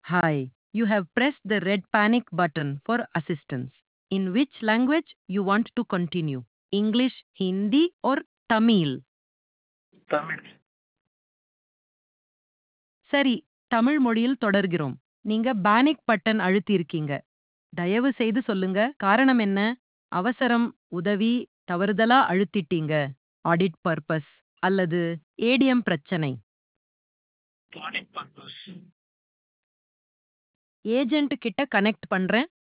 Hi, you have pressed the red panic button for assistance. In which language you want to continue? English, Hindi or Tamil? Tamil சரி தமிழ் மொழியில் தொடர்கிறோம் நீங்க panic button அழுத்தியிருக்கீங்க தயவு செய்து சொல்லுங்க காரணம் என்ன அவசரம் உதவி தவறுதலா அழுத்திட்டீங்க ஆடிட் பர்பஸ் அல்லது ஏடிஎம் பிரச்சனை ஆடிட் பர்பஸ் ஏஜென்ட் கிட்ட கனெக்ட் பண்றேன்